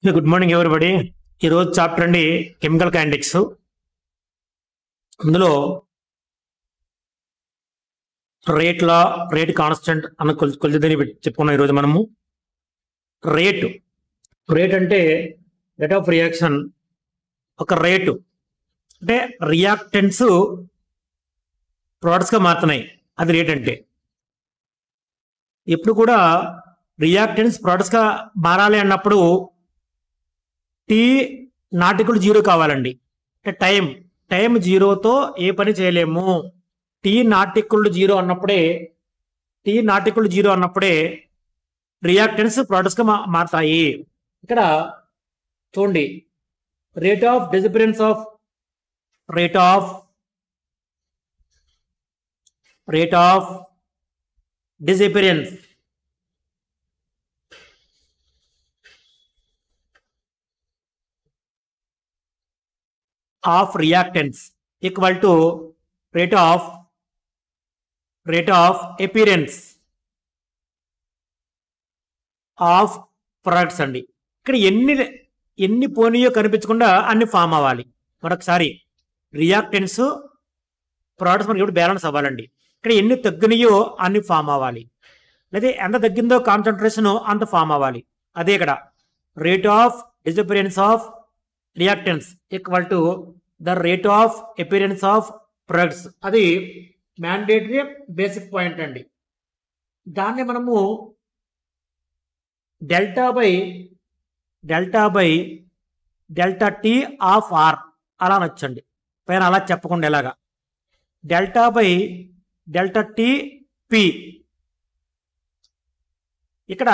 Good morning everybody ఈరోజు chapter అండి chemical kinetics అందులో రేట్ లా రేట్ కాన్స్టెంట్ అన్న కొల్- కొలిదని చెప్పుకున్నాం ఈరోజు మనము రేటు రేట్ అంటే రేట్ ఆఫ్ రియాక్షన్ ఒక రేటు అంటే రియాక్టెంట్స్ గా మారుతున్నాయి అది రేట్ అంటే ఎప్పుడు కూడా రియాక్టెంట్స్ గా మారాలి అన్నప్పుడు టీ నాటికలు జీరో కావాలండి అంటే టైం టైం జీరోతో ఏ పని చేయలేము టీ నాటికులు జీరో అన్నప్పుడే టీ నాటికులు జీరో అన్నప్పుడే రియాక్టెంట్స్ గా మా మారుతాయి ఇక్కడ చూడండి rate of disappearance of rate of rate of disappearance of reactants equal to rate of rate of appearance of products అండి ఇక్కడ ఎన్ని ఎన్ని పోనీయో కనిపించకుండా అన్ని ఫామ్ అవ్వాలి మరొకసారి రియాక్టెంట్స్ ప్రొడక్ట్స్ మనకి ఇప్పుడు బ్యాలెన్స్ అవ్వాలండి ఇక్కడ ఎన్ని తగ్గినాయో అన్ని ఫామ్ అవ్వాలి లేదా ఎంత తగ్గిందో కాన్సన్ట్రేషన్ అంత ఫామ్ అవ్వాలి అదే ఇక్కడ rate of disappearance of reactants equal to the rate of appearance of products అది మ్యాండేటరీ బేసిక్ పాయింట్ అండి దాన్ని మనము delta by delta by delta t of R అలా నచ్చండి పైన అలా చెప్పకుండా ఎలాగా delta by delta t P ఇక్కడ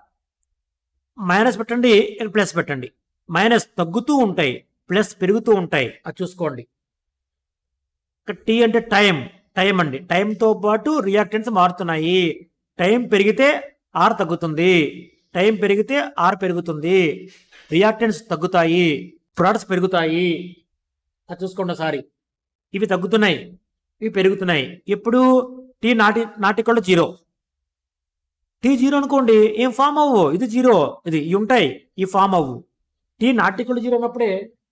మైనస్ పెట్టండి ఇక్కడ ప్లస్ పెట్టండి మైనస్ తగ్గుతూ ఉంటాయి ప్లస్ పెరుగుతూ ఉంటాయి అది చూసుకోండి ఇక్కడ టీ అంటే టైం టైం అండి టైంతో పాటు రియాక్టెంట్స్ మారుతున్నాయి టైం పెరిగితే ఆర్ తగ్గుతుంది టైం పెరిగితే ఆర్ పెరుగుతుంది రియాక్టెంట్స్ తగ్గుతాయి ప్రొడక్ట్స్ పెరుగుతాయి అది చూసుకోండి ఒకసారి ఇవి తగ్గుతున్నాయి ఇవి పెరుగుతున్నాయి ఎప్పుడు టీ నాటి నాటికల్లో జీరో టీ జీరో అనుకోండి ఏం ఫామ్ అవ్వు ఇది జీరో ఇది ఇవి ఉంటాయి ఈ ఫామ్ అవ్వు టీ నాటికల్ జీరో ఉన్నప్పుడే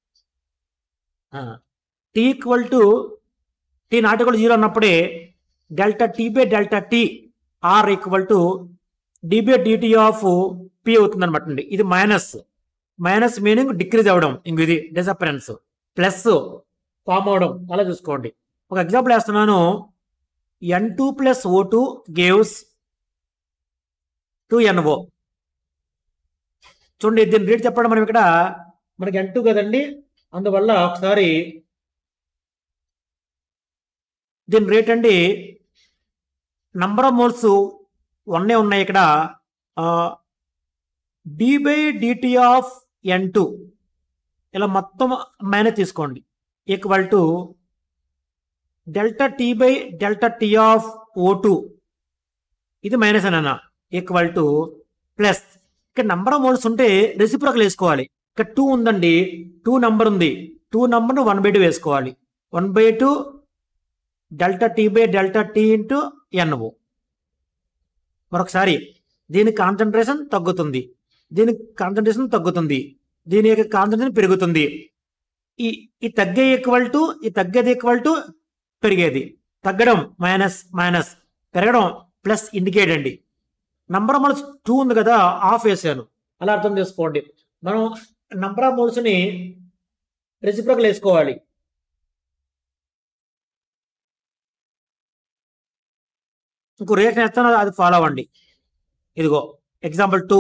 టీ ఈక్వల్ టు టీ నాటికల్ జీరో అన్నప్పుడే delta t by delta t R equal to d by dt of P అవుతుంది అనమాట అండి ఇది మైనస్ మైనస్ మీనింగ్ డిక్రీజ్ అవ్వడం ఇంక ఇది డిసపరెన్స్ ప్లస్ ఫామ్ అవడం అలా చూసుకోండి ఒక ఎగ్జాంపుల్ వేస్తున్నాను N two plus O two gives two NO చూడండి దీని రేట్ చెప్పడం మనం ఇక్కడ మనకి ఎన్ టూ కదండి అందువల్ల ఒకసారి దీని రేట్ అండి నంబర్ ఆఫ్ మోల్స్ వన్నే ఉన్నాయి ఇక్కడ d by dt of N two ఇలా మొత్తం మైనస్ తీసుకోండి equal to delta t by delta t of O two ఇది మైనస్ అన్న ఈక్వల్ టు ప్లస్ ఇక్కడ నంబర్ ఆఫ్ మోల్స్ ఉంటే రెసిప్రోకల్ వేసుకోవాలి ఇక్కడ టూ ఉందండి టూ నంబర్ ఉంది టూ నంబర్ను వన్ బై టూ వేసుకోవాలి one by two delta t by delta t into NO మరొకసారి దీని కాన్సన్ట్రేషన్ తగ్గుతుంది దీని కాన్సన్ట్రేషన్ తగ్గుతుంది దీని యొక్క కాన్సన్ట్రేషన్ పెరుగుతుంది ఈ ఈ తగ్గే ఈక్వల్ టు ఈ తగ్గేది ఈక్వల్ టు పెరిగేది తగ్గడం మైనస్ మైనస్ పెరగడం ప్లస్ ఇండికేట్ అండి నంబర్ ఆఫ్ మోల్స్ టూ ఉంది కదా ఆఫ్ వేసాను అలా అర్థం చేసుకోండి మనం నంబర్ ఆఫ్ మోల్స్ ని రెసిప్రోకల్ వేసుకోవాలి ఇంకో రియాక్షన్ వేస్తాను అది ఫాలో అవ్వండి ఇదిగో ఎగ్జాంపుల్ టూ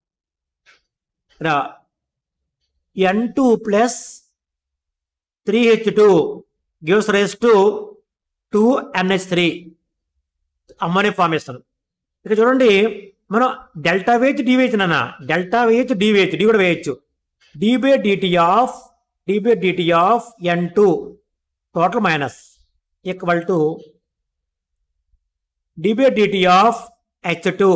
రా N two plus three H two gives rise to two NH three అమ్మనే ఫామ్ చేస్తాను ఇక చూడండి మనం డెల్టా వేయచ్చు డి వేయచ్చు నాన్న డెల్టా వేయచ్చు డి వేయచ్చు డి కూడా వేయచ్చు d by dt of d by dt of N two total minus equal to d by dt of H two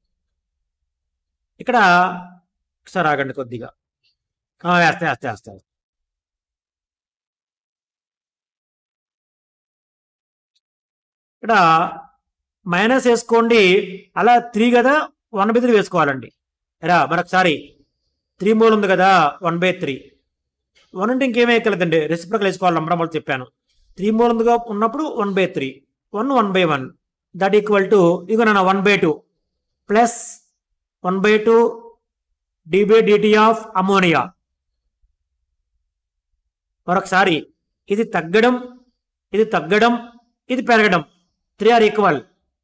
ఇక్కడ ఒకసారి ఆగండి కొద్దిగా ఆ, వేస్తే వేస్తే వేస్తే ఇక్కడ మైనస్ వేసుకోండి అలా త్రీ కదా వన్ బై త్రీ వేసుకోవాలండి రా మరొకసారి త్రీ మోల్ ఉంది కదా వన్ బై త్రీ వన్ అంటే ఇంకేమీ ఎక్కలేదండి రెసిప్రకల్ వేసుకోవాలి నంబర్ అమౌంట్ చెప్పాను త్రీ మోల్ ఉందిగా ఉన్నప్పుడు one by three one one by one that equal to ఇక నా one by two plus one by two d by dt of ammonia మరొకసారి ఇది తగ్గడం ఇది తగ్గడం ఇది పెరగడం త్రీ ఆర్ ఈక్వల్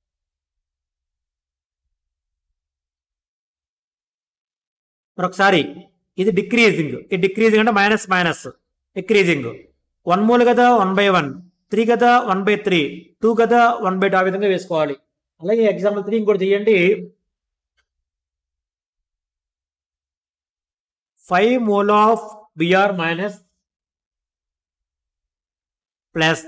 మరొకసారి ఇది డిక్రీజింగ్ ఈ డిక్రీజింగ్ అంటే minus minus decreasing one mole కదా వన్ బై వన్ త్రీ కదా వన్ బై త్రీ టూ కదా వన్ బై టూ ఆ విధంగా వేసుకోవాలి అలాగే ఎగ్జాంపుల్ త్రీ ఇంకోటి చేయండి five mole of BR minus plus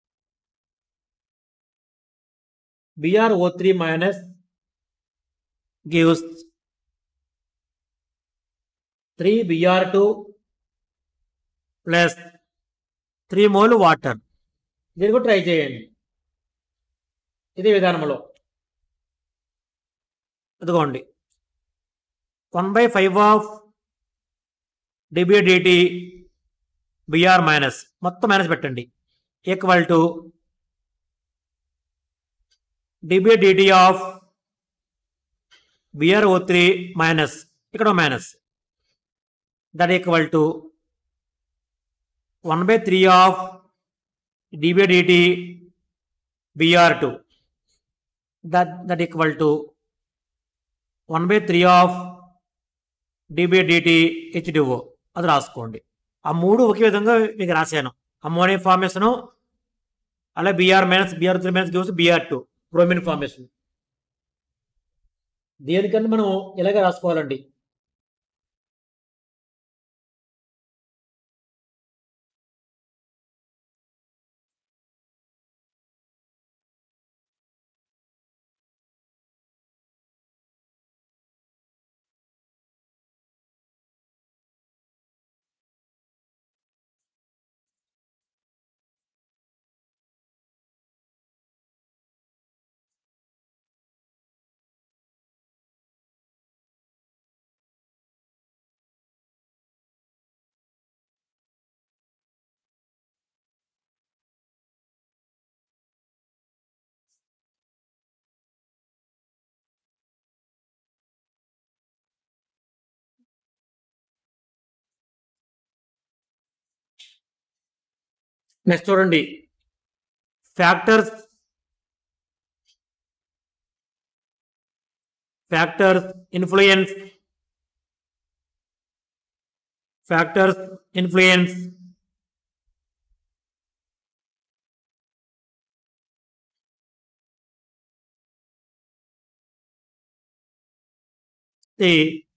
BrO3 minus gives 3 Br2 plus 3 mole water దీన్ని కూడా ట్రై చేయండి ఇదే విధానంలో అదిగోండి one by five of d by dt BR minus మొత్తం మైనస్ పెట్టండి equal to d by dt of BRO three minus ఇక్కడ minus that equal to one by three of d by dt BR two that that equal to one by three of d by dt HDO అది రాసుకోండి ఆ మూడు ఒకే విధంగా మీకు రాశాను అమ్మోనియం ఫార్మేషన్ అలా BR minus BR three minus gives BR two bromine formation దేనికన్నా మనం ఇలాగే రాసుకోవాలండి నెక్స్ట్ చూడండి factors factors influence factors influence the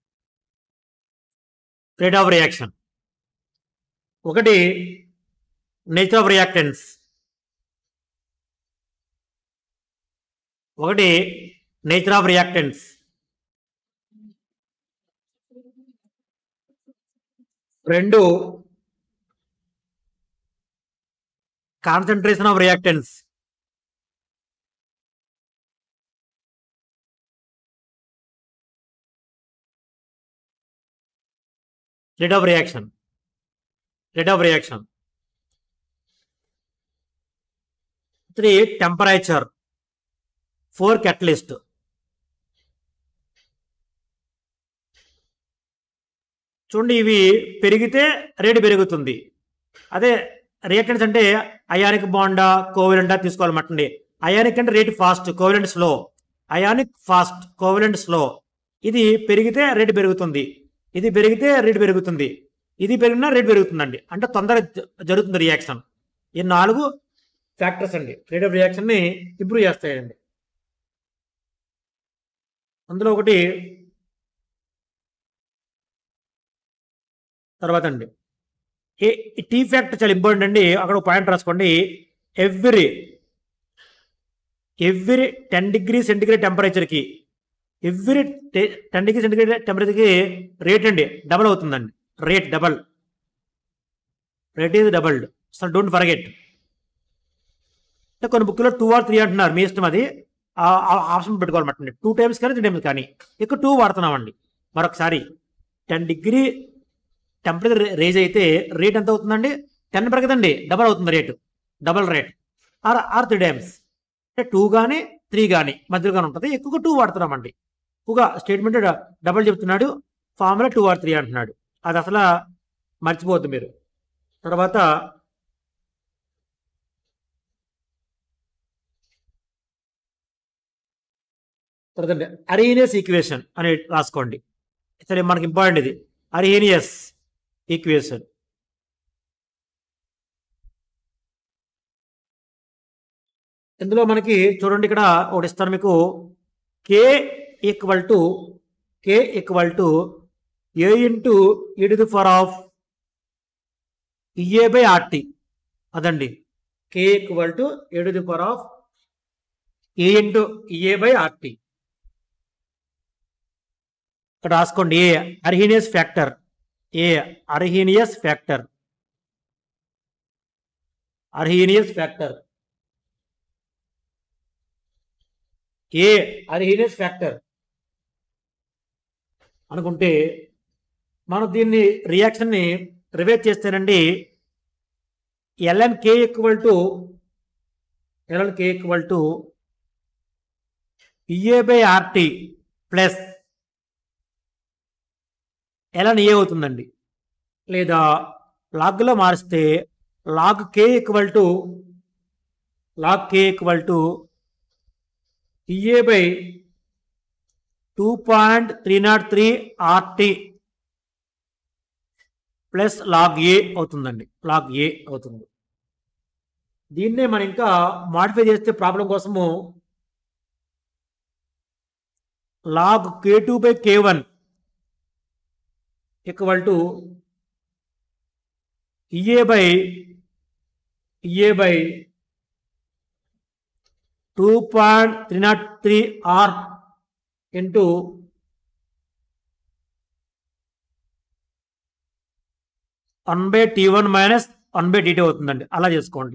rate of reaction ఒకటి నేచర్ ఆఫ్ రియాక్టెన్స్ ఒకటి నేచర్ ఆఫ్ రియాక్టెన్స్ రెండు concentration of reactance rate of reaction rate of reaction three temperature four catalyst చూడండి ఇవి పెరిగితే రేటు పెరుగుతుంది అదే రియాక్టెన్స్ అంటే అయానిక్ బాండా కోవిలెండా తీసుకోవాలన్నమాటండి అయానిక్ అంటే rate fast covalent slow ionic fast covalent slow ఇది పెరిగితే రేటు పెరుగుతుంది ఇది పెరిగితే రేటు పెరుగుతుంది ఇది పెరిగినా రేటు పెరుగుతుందండి అంటే తొందర జ- జరుగుతుంది రియాక్షన్ ఈ నాలుగు ఫ్యాక్టర్స్ అండి రేట్ ఆఫ్ రియాక్షన్ని ఇంప్రూవ్ చేస్తాయండి అందులో ఒకటి తర్వాత అండి ఏ టీ ఫ్యాక్టర్ చాలా ఇంపార్టెంట్ అండి అక్కడ ఒక పాయింట్ రాసుకోండి every every ten degree centigrade టెంపరేచర్కి ఎవ్రీ టెన్ డిగ్రీ సెంటిగ్రేడ్ టెంపరేచర్కి రేట్ అండి డబల్ అవుతుందండి rate double rate is doubled so don't forget అంటే కొన్ని బుక్లో టూ ఆర్ త్రీ అంటున్నారు మీ ఇష్టం అది ఆ ఆప్షన్ పెట్టుకోవాలన్నమాట టూ టైమ్స్ కానీ త్రీ టైమ్స్ కానీ ఇక్కడ టూ వాడుతున్నామండి మరొకసారి టెన్ డిగ్రీ టెంపరేచర్ రేజ్ అయితే రేట్ ఎంత అవుతుందండి టెన్ పెరగదండి డబల్ అవుతుంది rate double rate or or three times అంటే టూ కానీ త్రీ కానీ మధ్యలో కానీ ఉంటుంది ఎక్కువగా టూ వాడుతున్నామండి ఎక్కువగా స్టేట్మెంట్ డబల్ చెప్తున్నాడు ఫార్ములా టూ ఆర్ త్రీ అంటున్నాడు అది అసలు మర్చిపోవద్దు మీరు తర్వాత తర్వాత అరీనియస్ ఈక్వేషన్ అని రాసుకోండి సరే మనకి ఇంపార్టెంట్ ఇది అరీనియస్ ఈక్వేషన్ ఇందులో మనకి చూడండి ఇక్కడ ఒకటి ఇస్తాను మీకు K equal to K equal to A into e to the for of EA by RT అదండి K equal to A to the power of A into EA by RT ఇక్కడ రాసుకోండి A Arrhenius factor A Arrhenius factor Arrhenius factor A Arrhenius factor అనుకుంటే మనం దీన్ని రియాక్షన్ని రివేట్ చేస్తేనండి LN K equal to LN K equal to EA by RT plus LN A అవుతుందండి లేదా లాగ్లో మారిస్తే log K equal to log K equal to EA by two point three nought three RT plus log A అవుతుందండి log ఏ అవుతుంది దీన్నే మనం ఇంకా modify చేస్తే ప్రాబ్లం కోసము log K two by K one equal to EA by EA by two point three nought three R into one by T one minus one by T two అవుతుందండి అలా చేసుకోండి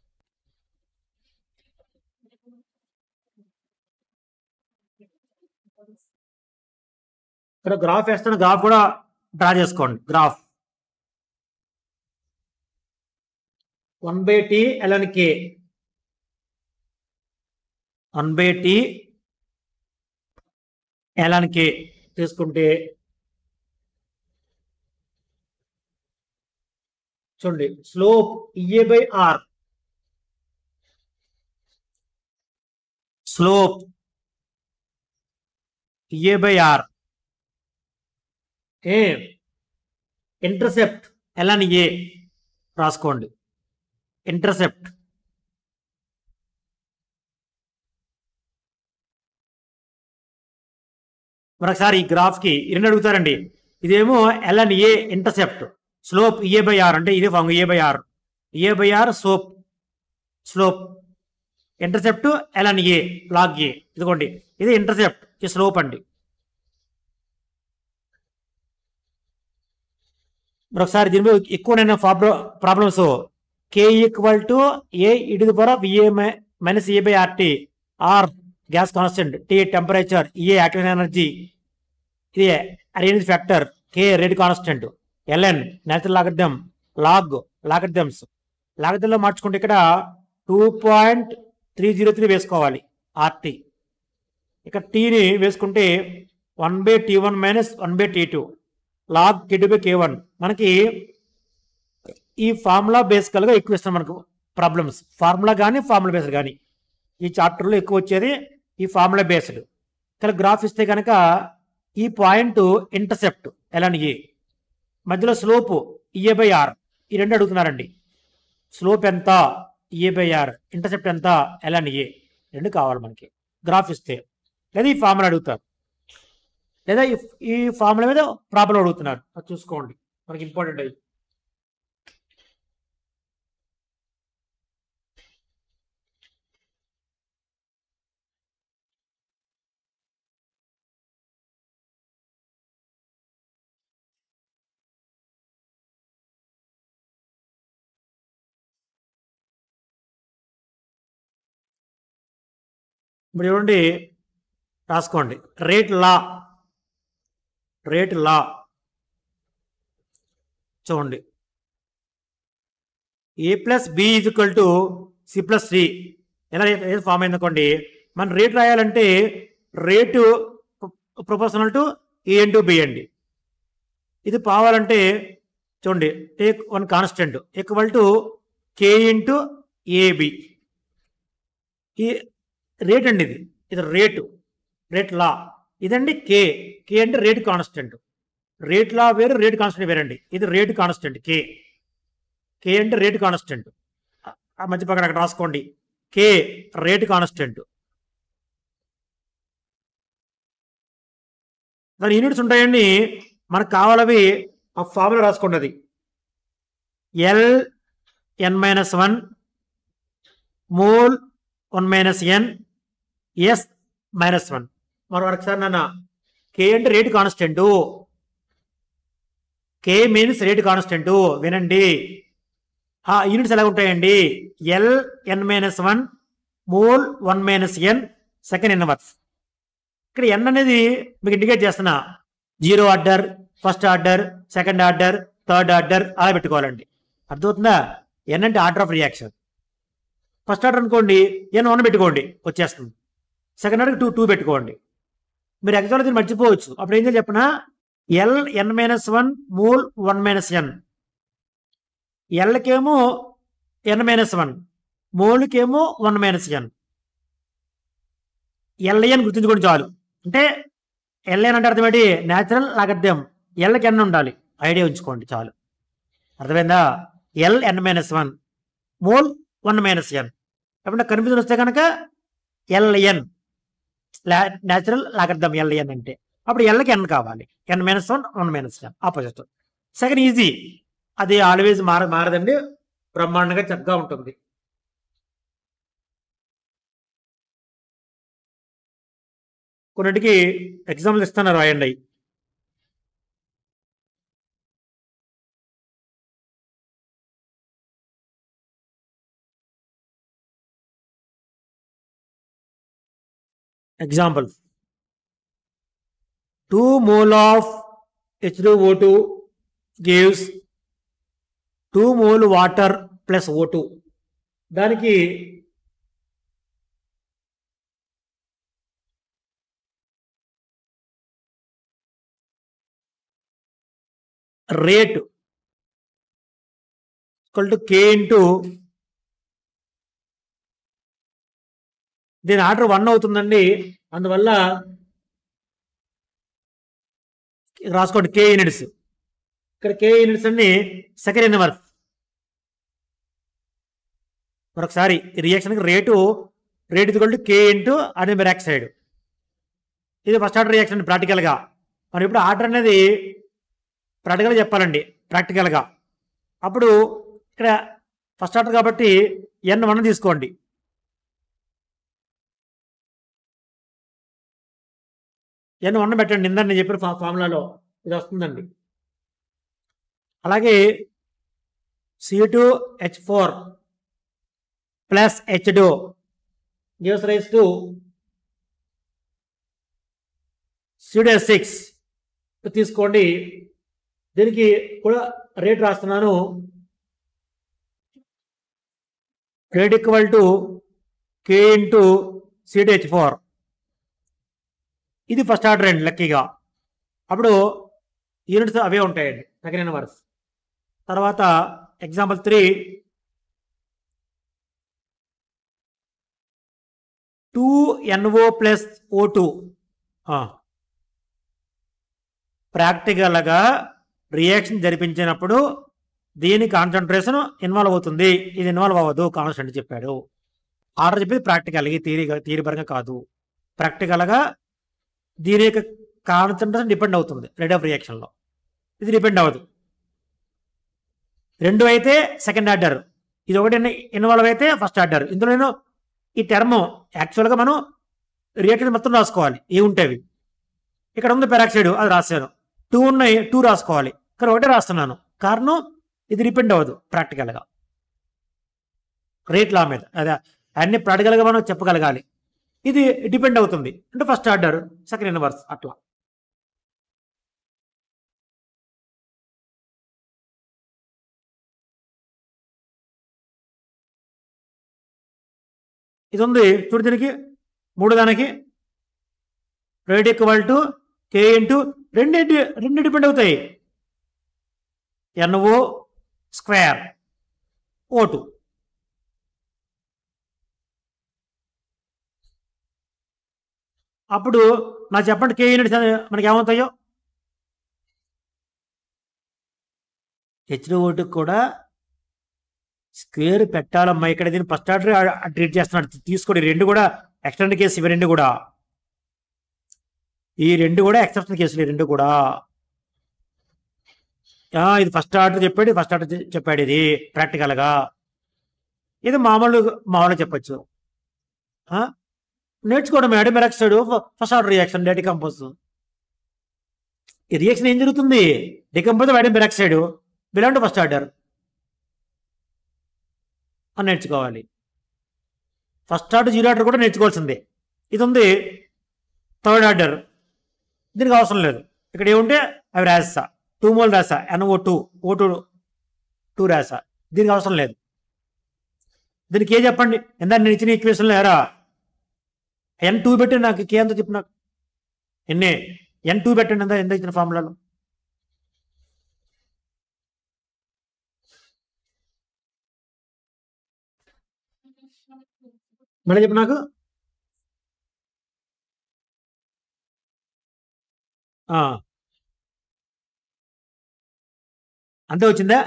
ఇక్కడ గ్రాఫ్ వేస్తాను graph కూడా draw చేసుకోండి graph one by T LN K one by T LN K తీసుకుంటే చూడండి slope EA by R slope EA by R A intercept ఎలాని ఏ రాసుకోండి ఇంటర్సెప్ట్ మరొకసారి ఈ గ్రాఫ్కి రెండు అడుగుతారండి ఇదేమో LN A intercept slope A by R అంటే ఇదే form A by R A by R soap slope intercept LN A log A ఇదిగోండి ఇది ఇంటర్సెప్ట్ ఈ స్లోప్ అండి మరొకసారి దీని మీద ఎక్కువ problems K equal to A e to power of A minus A by RT R gas constant T temperature A active energy ఇది arrange factor K rate constant LN natural logarithm log logarithms లాగర్థంలో మార్చుకుంటే ఇక్కడ two point three zero three వేసుకోవాలి RT ఇక్కడ టీని వేసుకుంటే one by T one minus one by T two log K two by K one మనకి ఈ formula బేసికల్గా ఎక్కువ ఇస్తాం మనకు ప్రాబ్లమ్స్ ఫార్ములా కానీ ఫార్ములా బేస్డ్ కానీ ఈ చాప్టర్లో ఎక్కువ వచ్చేది ఈ ఫార్ములా బేస్డ్ ఇక్కడ గ్రాఫ్ ఇస్తే కనుక ఈ పాయింట్ ఇంటర్సెప్ట్ ఎలాని ఏ మధ్యలో స్లోప్ ఈఏ బై ఆర్ ఈ రెండు అడుగుతున్నారండి స్లోప్ ఎంత ఈఏ బై ఆర్ ఇంటర్సెప్ట్ ఎంత ఎలాని ఏ రెండు కావాలి మనకి గ్రాఫ్ ఇస్తే లేదా ఈ ఫార్ములా అడుగుతారు లేదా ఈ ఈ ఫార్ములా మీద ప్రాబ్లం అడుగుతున్నారు అది చూసుకోండి మనకి ఇంపార్టెంట్ అది ఇప్పుడు చూడండి రాసుకోండి రేట్ లా రేట్ లా చూడండి A plus B is equal to C plus C ఎలా రేట్ ఫామ్ అయిందనుకోండి మనం రేట్ రాయాలంటే rate proportional to A into B అండి ఇది పోవాలంటే చూడండి take one constant equal to K into AB ఈ రేట్ అండి ఇది ఇది రేటు రేట్ లా ఇదండి కే కే అంటే రేట్ కాన్స్టెంట్ రేట్ లా వేరు రేట్ కాన్స్టెంట్ వేరండి ఇది రేట్ కాన్స్టెంట్ కే కే అంటే రేట్ కాన్స్టెంట్ ఆ మధ్య పక్కన అక్కడ రాసుకోండి కే రేట్ కాన్స్టెంట్ దాని యూనిట్స్ ఉంటాయండి మనకు కావాలవి ఆ ఫార్ములా రాసుకోండి అది L N minus one mole one minus N S minus one మరి ఒకసారి నాన్న కే అంటే rate constant K means rate constant వినండి ఆ యూనిట్స్ ఎలా ఉంటాయండి L N minus one mole one minus N second inverse ఇక్కడ ఎన్ అనేది మీకు ఇండికేట్ చేస్తున్నా zero order first order second order third order అలా పెట్టుకోవాలండి అర్థమవుతుందా ఎన్ అంటే order of reaction first order అనుకోండి ఎన్ వన్ పెట్టుకోండి వచ్చేస్తుంది సెకండ్ ఆర్డర్ టూ టూ పెట్టుకోండి మీరు ఎగ్జామ్లో దీన్ని మర్చిపోవచ్చు అప్పుడు ఏం చేయాలి చెప్పనా L N minus one mole one minus N ఎల్కేమో ఎన్ మైనస్ వన్ మోల్కేమో వన్ మైనస్ ఎన్ ఎల్ఐఎన్ గుర్తుంచుకోండి చాలు అంటే ఎల్ఐఎన్ అంటే అర్థం ఏంటి న్యాచురల్ లాగర్థం ఎల్కి ఎన్ ఉండాలి ఐడియా ఉంచుకోండి చాలు అర్థమైందా L N minus one mole one minus N ఎప్పుడన్నా కన్ఫ్యూజన్ వస్తే కనుక ఎల్ఎన్ న్యాచురల్ లాగర్థం ఎల్ఎన్ అంటే అప్పుడు ఎల్కి ఎన్ కావాలి N minus one one minus N opposite second easy అది ఆల్వేజ్ మార మారదండి బ్రహ్మాండంగా చక్కగా ఉంటుంది కొన్నిటికి ఎగ్జామ్లు ఇస్తున్నారు రాయండి అవి. Example two mole of H O two gives two mole water plus O two దానికి rate equal to K into దీని ఆర్డర్ వన్ అవుతుందండి అందువల్ల ఇక్కడ రాసుకోండి కే యూనిట్స్ ఇక్కడ కే యూనిట్స్ అన్ని సెకండ్ ఇన్వర్స్ మరొకసారి రియాక్షన్కి రేటు రేట్ ఇది కే ఇంటూ అనే సైడ్ ఇది ఫస్ట్ ఆర్డర్ రియాక్షన్ ప్రాక్టికల్గా మనం ఇప్పుడు ఆర్డర్ అనేది ప్రాక్టికల్గా చెప్పాలండి ప్రాక్టికల్గా అప్పుడు ఇక్కడ ఫస్ట్ ఆర్డర్ కాబట్టి ఎన్ వన్ తీసుకోండి ఎన్ వన్ పెట్టండి ఇందని నేను చెప్పిన ఫా- ఫార్ములాలో ఇది వస్తుందండి అలాగే C two H four plus H two gives rise to CDS six తీసుకోండి దీనికి కూడా రేట్ రాస్తున్నాను rate equal to K into CDH four ఇది ఫస్ట్ ఆర్డర్ అండి లక్కీగా అప్పుడు యూనిట్స్ అవే ఉంటాయండి సెకండ్ ఇన్వర్స్ తర్వాత example three two NO plus O two ప్రాక్టికల్గా రియాక్షన్ జరిపించినప్పుడు దీని కాన్సన్ట్రేషన్ ఇన్వాల్వ్ అవుతుంది ఇది ఇన్వాల్వ్ అవ్వదు కాన్స్టెంట్ చెప్పాడు ఆర్డర్ చెప్పేది ప్రాక్టికల్ ఈ థీరీ థీరీ పరంగా కాదు ప్రాక్టికల్గా దీని యొక్క కాన్సన్ట్రేషన్ డిపెండ్ అవుతుంది రేట్ ఆఫ్ రియాక్షన్లో ఇది డిపెండ్ అవ్వదు రెండు అయితే సెకండ్ ఆర్డర్ ఇది ఒకటి ఇన్వాల్వ్ అయితే ఫస్ట్ ఆర్డర్ ఇందులో నేను ఈ టర్మ్ యాక్చువల్గా మనం రియాక్షన్ మొత్తం రాసుకోవాలి ఏ ఉంటేవి ఇక్కడ ఉంది పెరాక్సైడ్ అది రాశాను టూ ఉన్నాయి టూ రాసుకోవాలి ఇక్కడ ఒకటే రాస్తున్నాను కారణం ఇది డిపెండ్ అవ్వదు ప్రాక్టికల్గా రేట్ లా మీద అదే అన్ని ప్రాక్టికల్గా మనం చెప్పగలగాలి ఇది డిపెండ్ అవుతుంది అంటే ఫస్ట్ ఆర్డర్ సెకండ్ ఇన్వర్స్ అట్లా ఇది ఉంది చూడు దీనికి మూడు దానికి rate equal to K into రెండు రెండు డిపెండ్ అవుతాయి ఎన్ఓ స్క్వేర్ ఓ టూ అప్పుడు నాకు చెప్పండి కే యూనిట్స్ అని మనకి ఏమవుతాయో హెచ్డి ఓటుకు కూడా స్క్వేర్ పెట్టాలమ్మా ఇక్కడ దీన్ని ఫస్ట్ ఆర్డర్ ట్రీట్ చేస్తున్నాడు తీసుకోండి ఈ రెండు కూడా ఎక్స్టెండ్ కేసు ఇవి రెండు కూడా ఈ రెండు కూడా ఎక్సెప్షన్ కేసులు ఈ రెండు కూడా ఆ, ఇది ఫస్ట్ ఆర్డర్ చెప్పాడు ఫస్ట్ ఆర్డర్ చెప్పాడు ఇది ప్రాక్టికల్గా ఇది మామూలు మామూలుగా చెప్పచ్చు ఆ? నేర్చుకోవడం madam peroxide first order reaction decompose ఈ రియాక్షన్ ఏం జరుగుతుంది డికంపోజ్ వైడం పెరాక్సైడ్ బిలాంటి ఫస్ట్ ఆర్డర్ అని నేర్చుకోవాలి ఫస్ట్ ఆర్డర్ జీరో ఆర్డర్ కూడా నేర్చుకోవాల్సిందే ఇది ఉంది థర్డ్ ఆర్డర్ దీనికి అవసరం లేదు ఇక్కడ ఏముంటే అవి రాసా టూ మోల్ రాసా NO two O two two రాసా దీనికి అవసరం లేదు దీనికి ఏ చెప్పండి ఎంత నేను ఇచ్చిన ఈక్వేషన్లో ఎరా ఎన్ టూ పెట్టి నాకు కే ఎంత చెప్పు నాకు ఎన్నే ఎన్ టూ పెట్టండి ఎంత ఎంత ఇచ్చిన ఫార్ములాలో మళ్ళీ చెప్పు నాకు ఆ. అంతే వచ్చిందా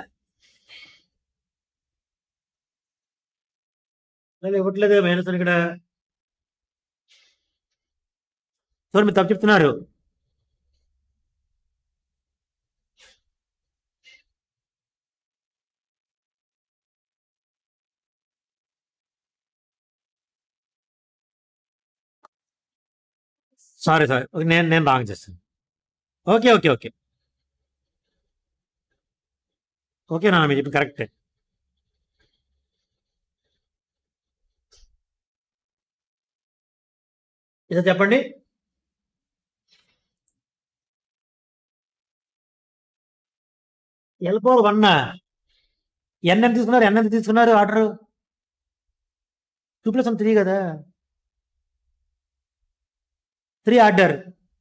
లేదు ఇవ్వట్లేదు మైనస్ అని ఇక్కడ చూడండి మీరు తప్పు చెప్తున్నారు సారీ సారీ నేను నేను రాంగ్ చేస్తాను ఓకే ఓకే ఓకే ఓకే నాన్న మీరు చెప్పింది కరెక్టే ఇది చెప్పండి ఎల్పో వన్ ఎన్ ఎంత తీసుకున్నారు ఎన్ ఎంత తీసుకున్నారు order two plus one three కదా త్రీ ఆర్డర్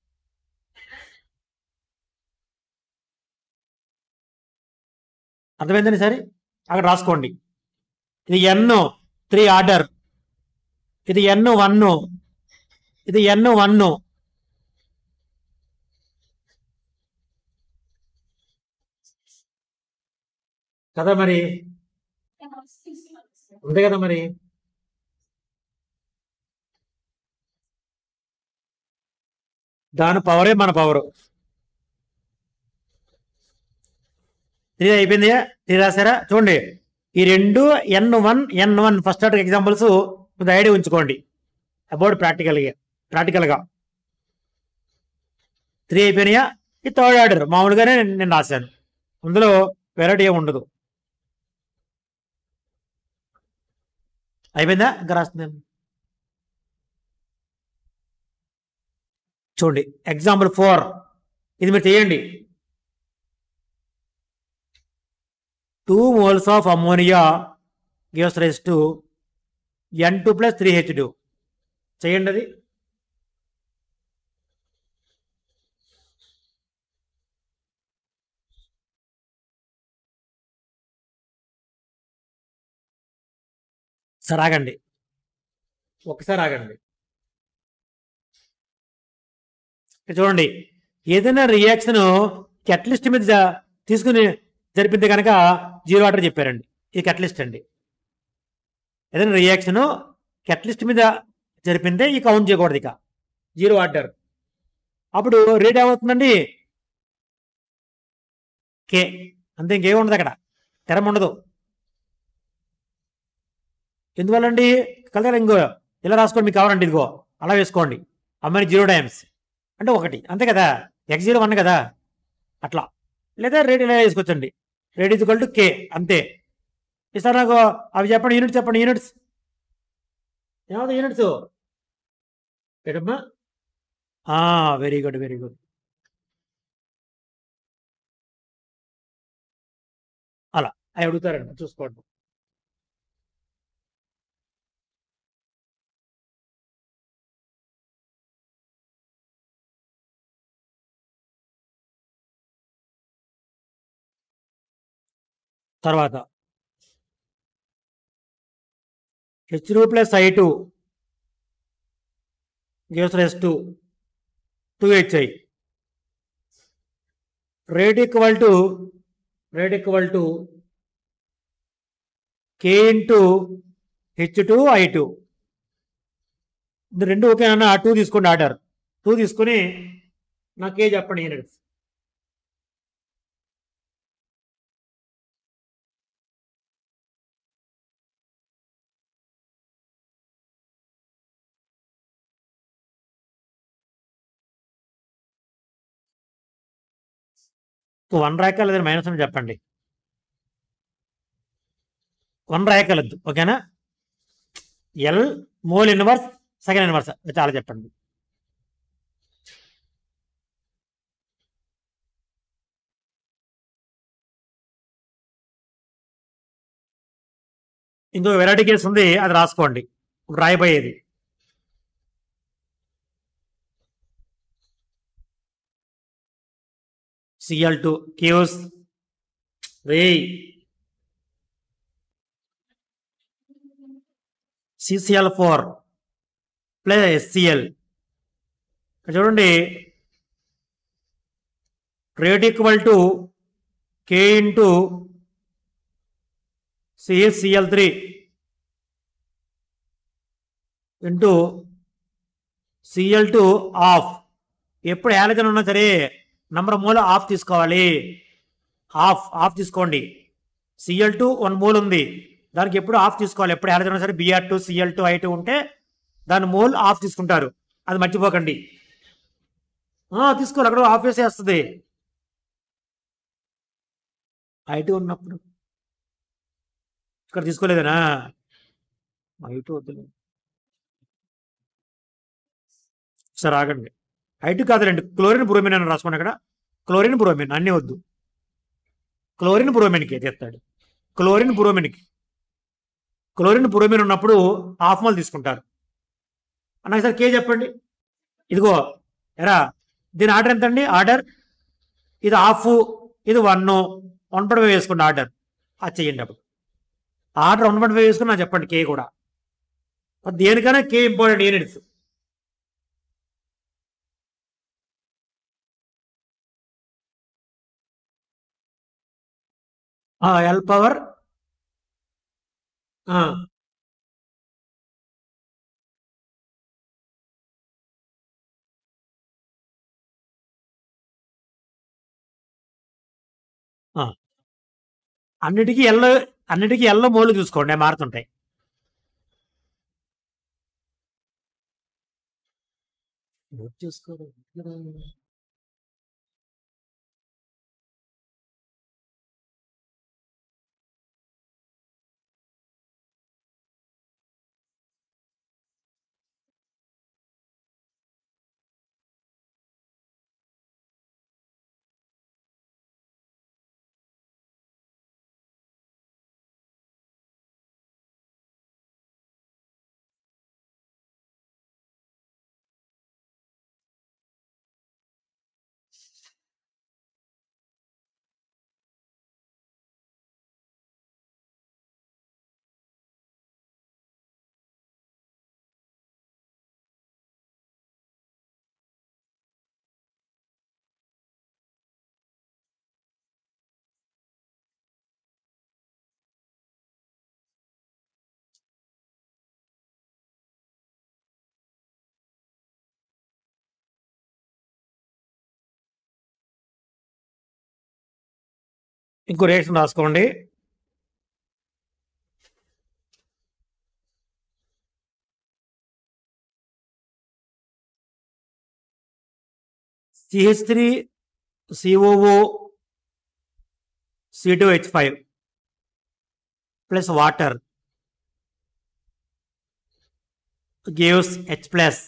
అర్థమైందండి సరే అక్కడ రాసుకోండి ఇది ఎన్ త్రీ ఆర్డర్ ఇది ఎన్ వన్ ఇది ఎన్ వన్ కదా మరి ఉంది కదా మరి దాని పవరే మన పవరు త్రీ అయిపోయింది త్రీ రాశారా చూడండి ఈ రెండు n one n one first order examples కొంత ఐడియా ఉంచుకోండి అబౌట్ ప్రాక్టికల్గా ప్రాక్టికల్గా త్రీ అయిపోయినాయా ఈ థర్డ్ ఆర్డర్ మామూలుగానే నేను నేను రాశాను అందులో వెరైటీ ఏమి ఉండదు అయిపోయిందా ఇంకా రాస్తున్నాను చూడండి ఎగ్జాంపుల్ ఫోర్ ఇది మీరు చేయండి two moles of ammonia gives rise to N two plus three H two చేయండి అది సార్ ఆగండి ఒకసారి ఆగండి ఇక్కడ చూడండి ఏదైనా రియాక్షన్ కెటలిస్ట్ మీద జ- తీసుకుని జరిపితే కనుక జీరో ఆర్డర్ చెప్పారండి ఇది కెటలిస్ట్ అండి ఏదైనా రియాక్షన్ కెటలిస్ట్ మీద జరిపిందే ఈ కౌంట్ చేయకూడదు ఇక జీరో ఆర్డర్ అప్పుడు రేట్ ఏమవుతుందండి కే అంతే ఇంకేం ఉండదు అక్కడ తెరం ఉండదు ఎందువల్లండి కలర్ ఇంకో ఇలా రాసుకోండి మీకు కావాలండి ఇదిగో అలా వేసుకోండి అమ్మని జీరో టైమ్స్ అంటే ఒకటి అంతే కదా ఎక్స్ జీరో వన్ కదా అట్లా లేదా రేట్ ఇలా వేసుకోవచ్చండి రేట్ ఇది టు కే అంతే సార్ నాకు అవి చెప్పండి యూనిట్స్ చెప్పండి యూనిట్స్ ఏమవుతుంది యూనిట్స్ ఏటమ్మా వెరీ గుడ్ వెరీ గుడ్ అలా అవి అడుగుతారండి చూసుకోండి తర్వాత H two plus I two gives rise to two HI rate equal to rate equal to K into H two I two ఇది రెండు ఓకేనా టూ తీసుకోండి ఆర్డర్ టూ తీసుకుని నాకు ఏ చెప్పండి యూనిట్స్ వన్ రాయకాల లేదా మైనస్ అని చెప్పండి వన్ రాయకలద్దు ఓకేనా L mole inverse second inverse చాలా చెప్పండి ఇంకో వెరైటీ కేసు ఉంది అది రాసుకోండి ఇప్పుడు రాయబోయేది సిఎల్ టూ క్యూస్ రే సిసిఎల్ ఫోర్ ప్లస్ ఎస్సిఎల్ చూడండి rate equal to K into CSCl three into Cl two half ఎప్పుడు యాలజన్ ఉన్నా సరే నంబర్ మూల ఆఫ్ తీసుకోవాలి ఆఫ్ ఆఫ్ తీసుకోండి సిఎల్ టూ వన్ మూల్ ఉంది దానికి ఎప్పుడు ఆఫ్ తీసుకోవాలి ఎప్పుడు యాలజన్ ఉన్నా సరే Br two Cl two I two ఉంటే దాని మూల్ ఆఫ్ తీసుకుంటారు అది మర్చిపోకండి ఆ, తీసుకోవాలి అక్కడ ఆఫ్ వేసేస్తుంది ఐ టూ ఉన్నప్పుడు ఇక్కడ తీసుకోలేదనా ఐ టూ వద్దులే సరే ఆగండి ఐటు కాదులేండి క్లోరిన్ బ్రోమిన్ అని రాసుకోండి అక్కడ క్లోరిన్ బ్రోమిన్ అన్నీ వద్దు క్లోరిన్ బ్రోమిన్కి తెస్తాడు క్లోరిన్ బ్రోమిన్కి క్లోరిన్ బ్రోమిన్ ఉన్నప్పుడు హాఫ్ మాల్ తీసుకుంటారు అన్న సార్ కే చెప్పండి ఇదిగో ఎరా దీని ఆర్డర్ ఎంత అండి ఆర్డర్ ఇది హాఫ్ ఇది వన్ వన్ పాయింట్ ఫైవ్ వేసుకోండి ఆర్డర్ అది చెయ్యండి అప్పుడు ఆర్డర్ వన్ పాయింట్ ఫైవ్ వేసుకుని నాకు చెప్పండి కే కూడా మరి దేనికైనా k important units L power అన్నిటికీ ఎల్లో అన్నిటికీ ఎల్లో మోలు చూసుకోండి అవి మారుతుంటాయి నోట్ చేసుకోరు ఇంకో రియాక్షన్ రాసుకోండి CH three COO C two H five plus water gives H plus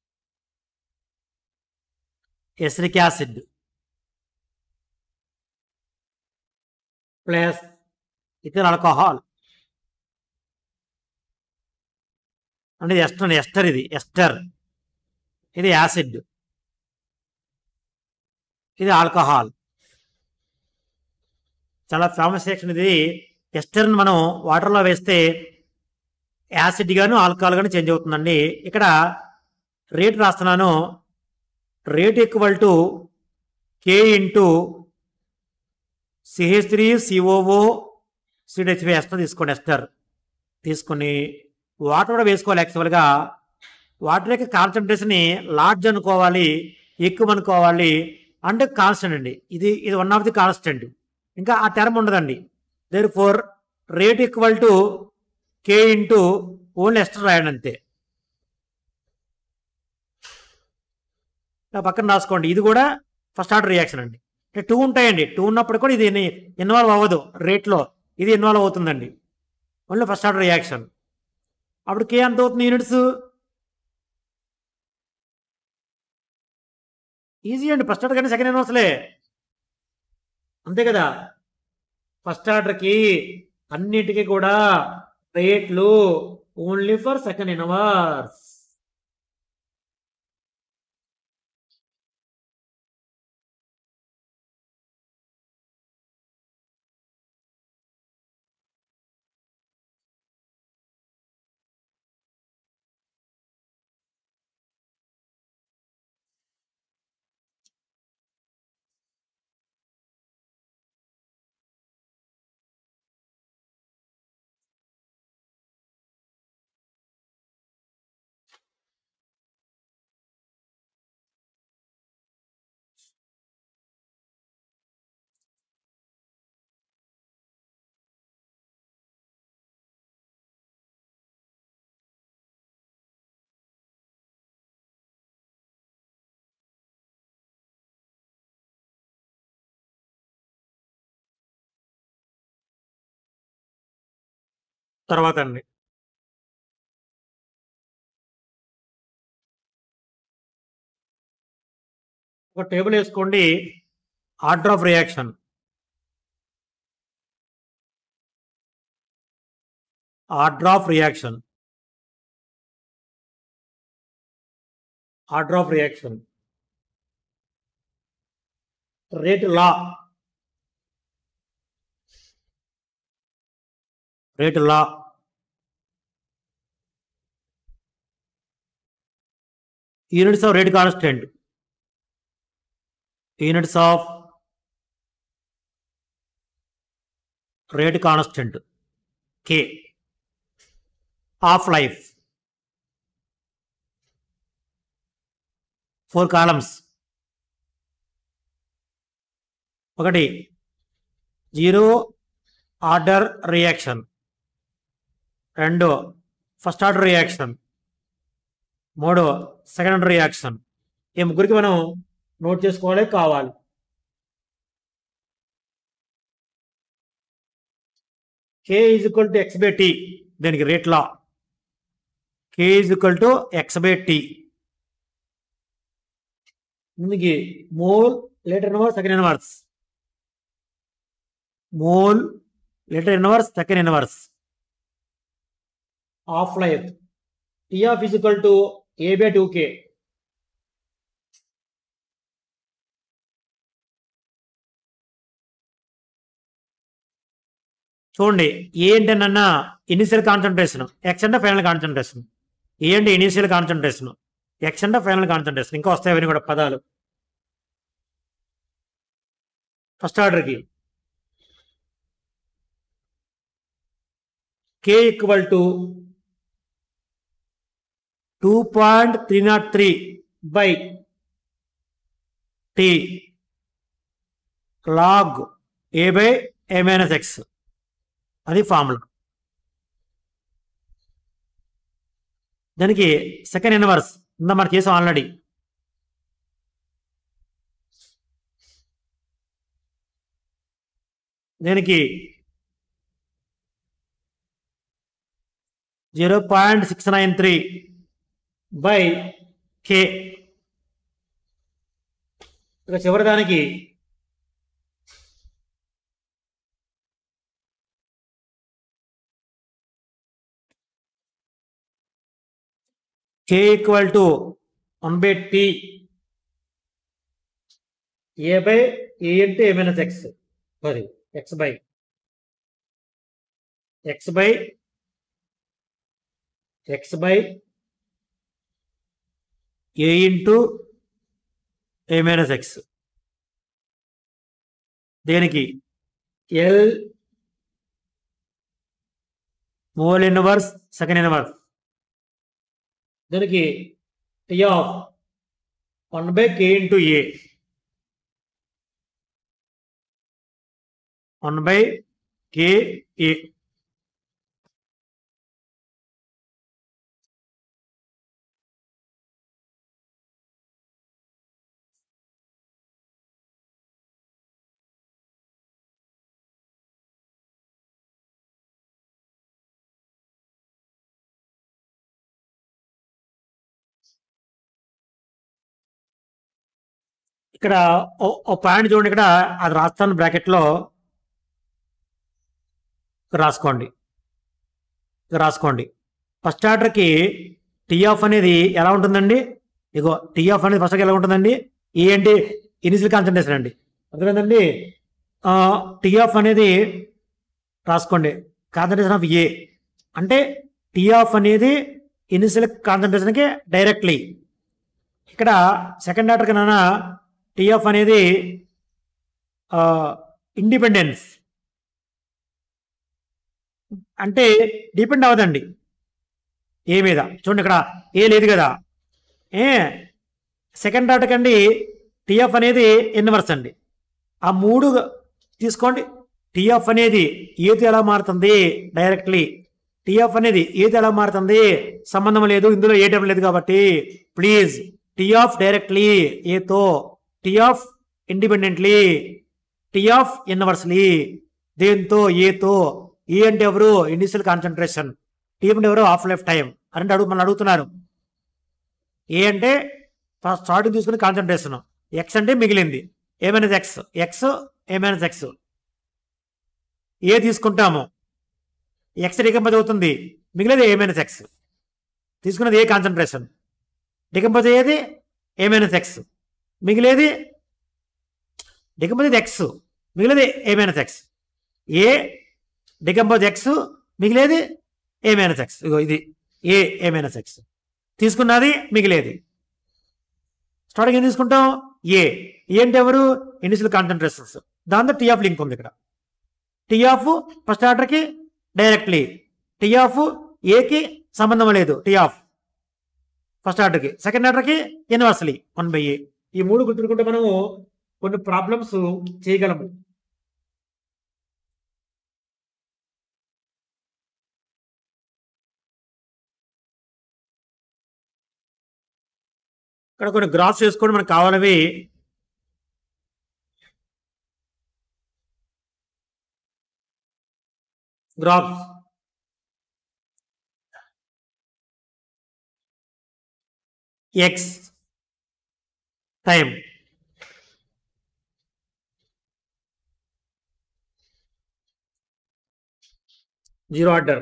acetic acid plus ethyl alcohol అంటే ఇది ఎస్టర్ ఎస్టర్ ఇది ఎస్టర్ ఇది యాసిడ్ ఇది ఆల్కహాల్ చాలా ఫేమస్ రియాక్షన్ ఇది ఎస్టర్ని మనం వాటర్లో వేస్తే యాసిడ్ గాను ఆల్కహాల్ గాను చేంజ్ అవుతుందండి ఇక్కడ రేట్ రాస్తున్నాను rate equal to K into CH three COO సిడిహెచ్వి ఎస్టర్ తీసుకోండి ఎస్టర్ తీసుకొని వాటర్ కూడా వేసుకోవాలి యాక్చువల్గా వాటర్ యొక్క కాన్సన్ట్రేషన్ని లార్జ్ అనుకోవాలి ఎక్కువ అనుకోవాలి అంటే కాన్స్టెంట్ అండి ఇది ఇది వన్ ఆఫ్ ది కాన్స్టెంట్ ఇంకా ఆ టర్మ్ ఉండదండి therefore rate equal to K into only ester రాయండి అంతే ఇలా పక్కన రాసుకోండి ఇది కూడా ఫస్ట్ ఆర్డర్ రియాక్షన్ అండి అంటే టూ ఉంటాయండి టూ ఉన్నప్పుడు కూడా ఇది ఇన్వాల్వ్ అవ్వదు రేట్లో ఇది ఇన్వాల్వ్ అవుతుందండి ఓన్లీ ఫస్ట్ ఆర్డర్ రియాక్షన్ అప్పుడు కే ఎంత అవుతుంది యూనిట్స్ ఈజీ అండి ఫస్ట్ ఆర్డర్ కానీ సెకండ్ ఇన్వర్స్లే అంతే కదా ఫస్ట్ ఆర్డర్కి అన్నిటికీ కూడా రేట్లు ఓన్లీ ఫర్ సెకండ్ ఇన్వర్స్ తర్వాత అండి ఒక టేబుల్ వేసుకోండి order of reaction order of reaction order of reaction rate law rate law units of rate constant units of rate constant k half life four columns ఒకటి zero order reaction రెండు first order reaction మూడు second order reaction ఈ ముగ్గురికి మనం note చేసుకోవాలి కావాలి k is equal to x by t దీనికి rate law k is equal to x by t ముందుకి mole litre inverse second inverse mole litre inverse second inverse half life t half is equal to a by two k చూడండి a ఏంటన్నా initial concentration x అంటే final concentration a అంటే initial concentration x అంటే final concentration ఇంకా వస్తాయి అవన్నీ కూడా పదాలు ఫస్ట్ ఆర్డర్కి k equal to two point three nought three by t log a by a minus x అది ఫార్ములా దానికి సెకండ్ ఇన్వర్స్ ఇందా మనం చేసాం ఆల్రెడీ దీనికి zero point six nine three by k ఇక చివరి దానికి k equal to one by t a by a అంటే a minus x sorry x by x by x by a into a minus x దేనికి L mole inverse second inverse దీనికి t half one by k into a one by k a ఇక్కడ ఓ- ఓ point చూడండి ఇక్కడ అది రాస్తాను బ్రాకెట్లో రాసుకోండి ఇక్కడ రాసుకోండి ఫస్ట్ ఆర్డర్కి టీ ఆఫ్ అనేది ఎలా ఉంటుందండి ఇగో టీ ఆఫ్ అనేది ఫస్ట్ ఎలా ఉంటుందండి ఏ అంటే ఇనిషియల్ కాన్సన్ట్రేషన్ అండి అర్థమైందండి టీ ఆఫ్ అనేది రాసుకోండి కాన్సన్ట్రేషన్ ఆఫ్ ఏ అంటే టీ ఆఫ్ అనేది ఇనిషియల్ కాన్సన్ట్రేషన్కి డైరెక్ట్లీ ఇక్కడ సెకండ్ ఆర్డర్ కన్నా టీ ఆఫ్ అనేది ఇండిపెండెన్స్ అంటే డిపెండ్ అవ్వదండి ఏ మీద చూడండి ఇక్కడ ఏ లేదు కదా ఏ సెకండ్ ఆర్డర్ కండి టీఎఫ్ అనేది ఇన్వర్స్ అండి ఆ మూడు తీసుకోండి టీఎఫ్ అనేది ఏది ఎలా మారుతుంది డైరెక్ట్లీ టీఎఫ్ అనేది ఏది ఎలా మారుతుంది సంబంధం లేదు ఇందులో ఏ టైం లేదు కాబట్టి ప్లీజ్ టీ ఆఫ్ డైరెక్ట్లీ ఏతో t half independently t half inversely దేంతో ఏతో ఏ అంటే ఎవరు ఇనిషియల్ కాన్సన్ట్రేషన్ టీ అంటే ఎవరు హాఫ్ లైఫ్ టైం అంటే అడుగు మనం అడుగుతున్నారు ఏ అంటే స్టార్టింగ్ తీసుకుని కాన్సన్ట్రేషన్ ఎక్స్ అంటే మిగిలింది ఏమైనది ఎక్స్ ఎక్స్ ఏమైనది ఎక్స్ ఏ తీసుకుంటాము ఎక్స్ డికంపోజ్ అవుతుంది మిగిలేది ఏ మైనస్ ఎక్స్ తీసుకున్నది ఏ కాన్సన్ట్రేషన్ డికంపోజ్ అయ్యేది ఏ మైనస్ ఎక్స్ మిగిలేది డికంపోజ్ అయ్యేది ఎక్స్ మిగిలేది a minus x a decompose x మిగిలేది ఏ మైనస్ ఎక్స్ ఇగో ఇది ఏ ఏ మైనస్ ఎక్స్ తీసుకున్నది మిగిలేది స్టార్టింగ్ ఏం తీసుకుంటాం ఏ ఏంటి ఎవరు ఇనిషియల్ కాన్సన్ట్రేషన్స్ దాంతో టీ ఆఫ్ లింక్ ఉంది ఇక్కడ టీ ఆఫ్ ఫస్ట్ ఆర్డర్కి డైరెక్ట్లీ టీ ఆఫ్ ఏకి సంబంధం లేదు టీ ఆఫ్ ఫస్ట్ ఆర్డర్కి సెకండ్ ఆర్డర్కి యూనివర్సలీ వన్ బై ఏ ఈ మూడు గుర్తుకుంటే మనము కొన్ని ప్రాబ్లమ్స్ చేయగలము ఇక్కడ కొన్ని గ్రాఫ్స్ వేసుకోండి మనకు కావాలవి graphs x time zero order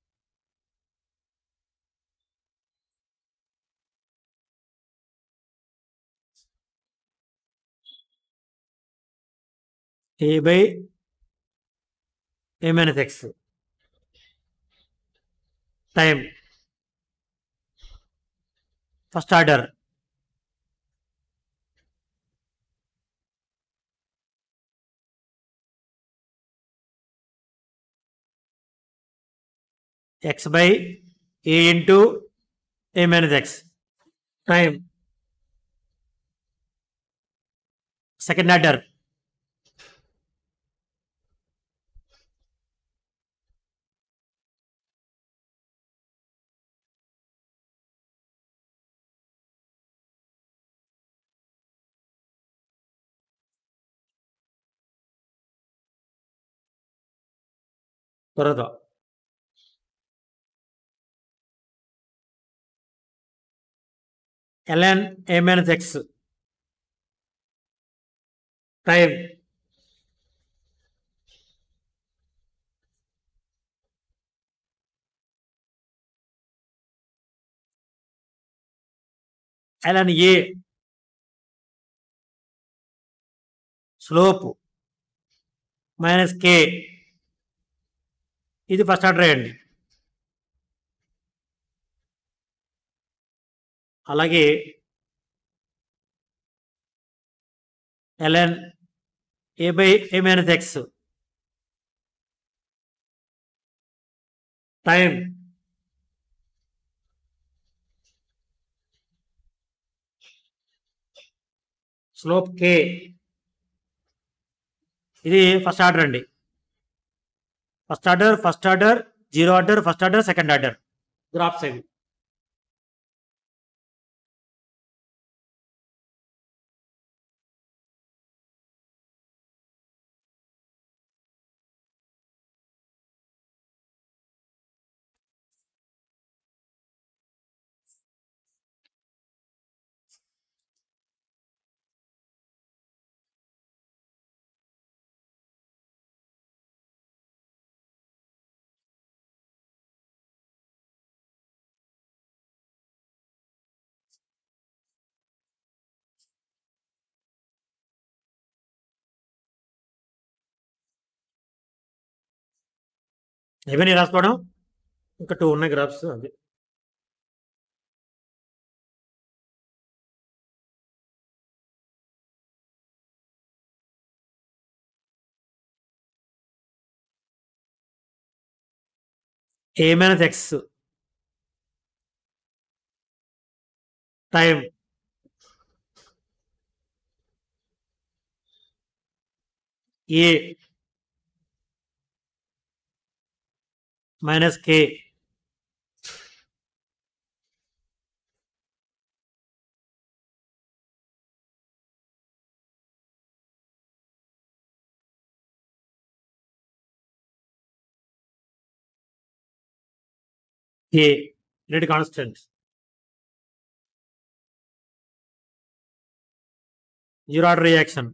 a by a minus x time first order x by a into a minus x time second order తర్వాత ln a minus x time ln a slope minus k ఇది first order వేయండి అలాగే ln a by a minus x time slope k ఇది first order అండి first order first order zero order first order second order graphs ఇవి ఇవన్నీ రాసుకోవడం ఇంకా two ఉన్నాయి గ్రాఫ్స్ అది a minus x time a minus k k రెండు constants zero order reaction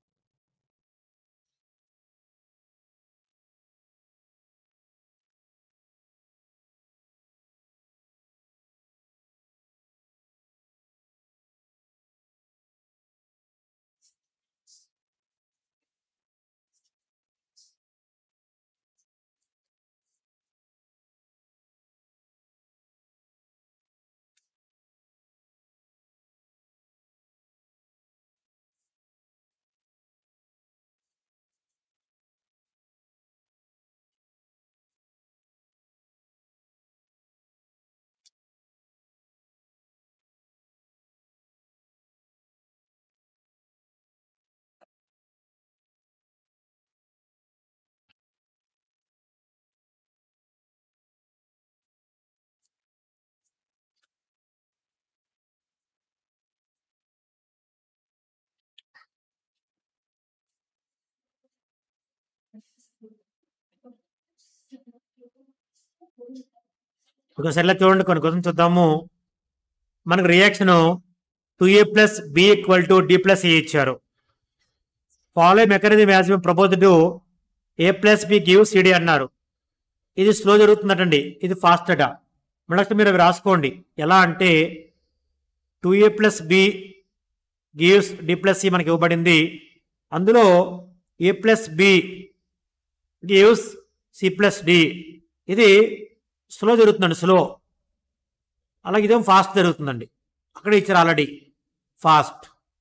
ఒకసారి ఇలా చూడండి కొన్ని క్వశ్చన్ చూద్దాము మనకు reaction two a plus b equal to d plus a ఇచ్చారు follow mechanism as propose to a plus b give CD అన్నారు ఇది స్లో జరుగుతుందటండి ఇది ఫాస్ట్ అట మళ్ళీ మీరు అవి రాసుకోండి ఎలా అంటే two a plus b gives d plus c మనకి ఇవ్వబడింది అందులో a plus b gives c plus d ఇది స్లో జరుగుతుందండి స్లో అలాగే ఇదేం ఫాస్ట్ జరుగుతుందండి అక్కడ ఇచ్చారు ఆల్రెడీ ఫాస్ట్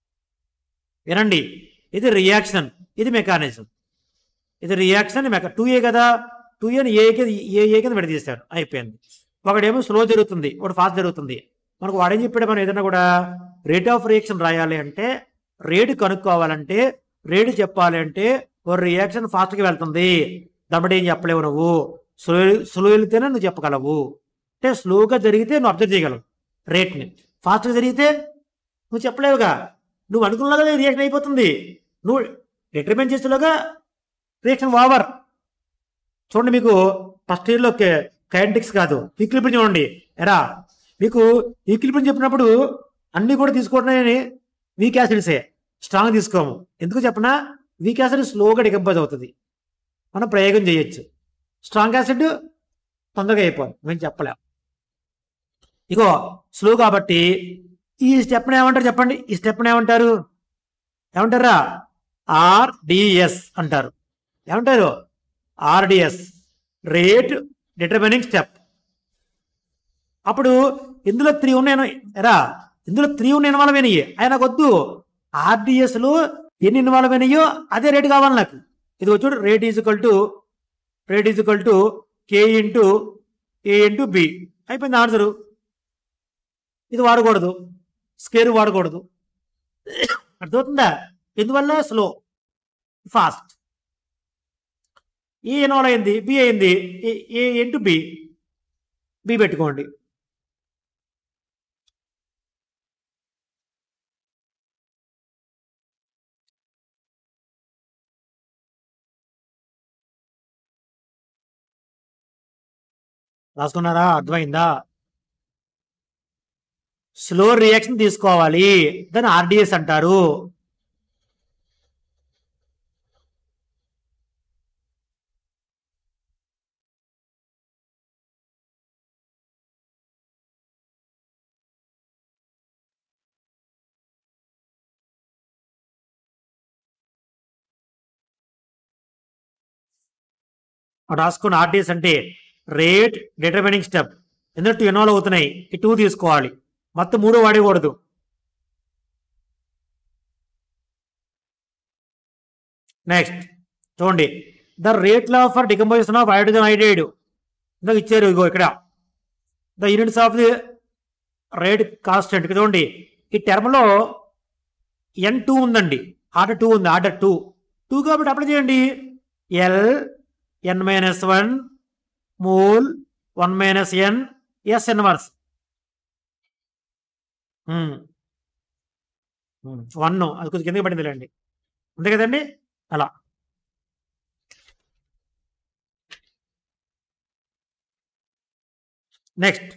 వినండి ఇది రియాక్షన్ ఇది మెకానిజం ఇది రియాక్షన్ మెకా టూ ఏ కదా టూ ఏని ఏ కింద ఏ ఏ కింద విడదీస్తారు అయిపోయింది ఒకడేమో స్లో జరుగుతుంది ఒకటి ఫాస్ట్ జరుగుతుంది మనకు వాడేం చెప్పాడు మనం ఏదైనా కూడా రేట్ ఆఫ్ రియాక్షన్ రాయాలి అంటే రేటు కనుక్కోవాలంటే రేటు చెప్పాలి అంటే ఒక రియాక్షన్ ఫాస్ట్గా వెళ్తుంది దమ్మడి ఏం చెప్పలేవు నువ్వు స్లో స్లో వెళితేనే నువ్వు చెప్పగలవు అంటే స్లోగా జరిగితే నువ్వు అబ్జర్వ్ చేయగలవు రేట్ని ఫాస్ట్గా జరిగితే నువ్వు చెప్పలేవుగా నువ్వు అనుకున్నా కదా రియాక్షన్ అయిపోతుంది నువ్వు డిటర్మైన్ చేసేలోగా రియాక్షన్ ఓవర్ చూడండి మీకు ఫస్ట్ ఇయర్లో కైంటిక్స్ కాదు ఈక్లిబ్రియం చూడండి ఎరా మీకు ఈక్లిబ్రియం చెప్పినప్పుడు అన్నీ కూడా తీసుకోవడం వీక్ యాసిడ్సే స్ట్రాంగ్ తీసుకోము ఎందుకు చెప్పనా వీక్ యాసిడ్ స్లోగా డికంపోజ్ అవుతుంది మనం ప్రయోగం చేయొచ్చు స్ట్రాంగ్ యాసిడ్ తొందరగా అయిపోదు మేము చెప్పలేం ఇగో స్లో కాబట్టి ఈ స్టెప్ని ఏమంటారు చెప్పండి ఈ స్టెప్ని ఏమంటారు ఏమంటారా ఆర్డిఎస్ అంటారు ఏమంటారు ఆర్డిఎస్ రేట్ డిటర్మినింగ్ స్టెప్ అప్పుడు ఇందులో త్రీ ఉన్నాయి ఎరా ఇందులో త్రీ ఉన్న ఇన్వాల్వ్ అయినాయి ఆయన వద్దు ఆర్డిఎస్ లో ఎన్ని ఇన్వాల్వ్ అయినాయో అదే రేట్ కావాలి నాకు ఇది వచ్చి rate equal to rate equal to K into a into b అయిపోయింది ఆన్సరు ఇది వాడకూడదు స్కేర్ వాడకూడదు అర్థమవుతుందా ఎందువల్ల స్లో ఫాస్ట్ ఏ ఇన్వాల్వ్ అయింది బి అయింది a- a into b b పెట్టుకోండి రాసుకున్నారా అర్థమైందా స్లో రియాక్షన్ తీసుకోవాలి దాన్ని ఆర్డిఎస్ అంటారు రాసుకున్న ఆర్డిఎస్ అంటే రేట్ డిటర్మినింగ్ స్టెప్ ఎందుకంటే టూ ఇన్వాల్వ్ అవుతున్నాయి ఈ టూ తీసుకోవాలి మొత్తం మూడు వాడకూడదు నెక్స్ట్ చూడండి the rate law for decomposition of hydrogen hydride ఇందాక ఇచ్చారు ఇగో ఇక్కడ the units of the rate constant చూడండి ఈ టర్మ్లో ఎన్ టూ ఉందండి ఆర్డర్ టూ ఉంది ఆర్డర్ టూ టూ కాబట్టి అప్లై చేయండి L N minus one mole one minus N S inverse one అది కొంచెం కిందకి పడింది లేండి అంతే కదండి అలా నెక్స్ట్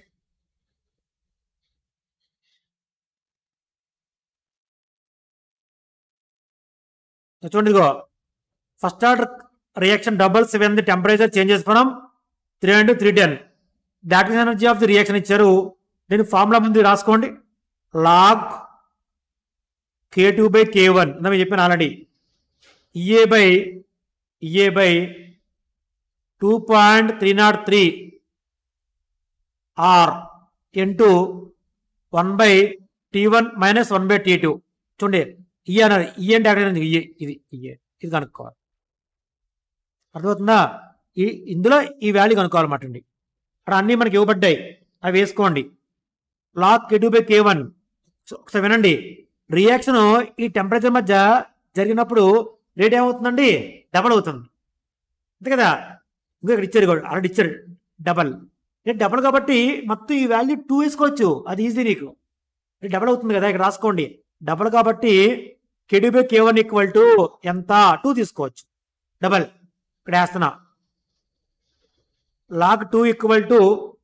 చూడండి ఇదిగో first order reaction doubles when the temperature changes from three hundred three ten that is energy of the reaction ఇచ్చారు దీని ఫార్ములా ముందు రాసుకోండి log K two by K one ఇందా చెప్పాను already EA by EA by two point three nought three R into one by T one minus one by T two చూడండి ఈ అన్నది ఈ అంటే అక్కడ ఇది ఇది ఇఏ ఇది కనుక్కోవాలి అర్థమవుతుందా ఈ ఇందులో ఈ వాల్యూ కనుక్కోవాలన్నమాట అండి అక్కడ అన్నీ మనకి ఇవ్వబడ్డాయి అవి వేసుకోండి log k two by K one ఒకసారి వినండి రియాక్షన్ ఈ టెంపరేచర్ మధ్య జరిగినప్పుడు రేట్ ఏమవుతుందండి డబల్ అవుతుంది అంతే కదా ఇంకో ఇక్కడ ఇచ్చారు కూడా ఆల్రెడీ ఇచ్చారు డబల్ రేట్ డబల్ కాబట్టి మొత్తం ఈ వాల్యూ టూ వేసుకోవచ్చు అది ఈజీ నీకు ఇది డబల్ అవుతుంది కదా ఇక్కడ రాసుకోండి డబల్ కాబట్టి కెడి by K one equal to ఎంత టూ తీసుకోవచ్చు డబల్ ఇక్కడ వేస్తున్నా log two equal to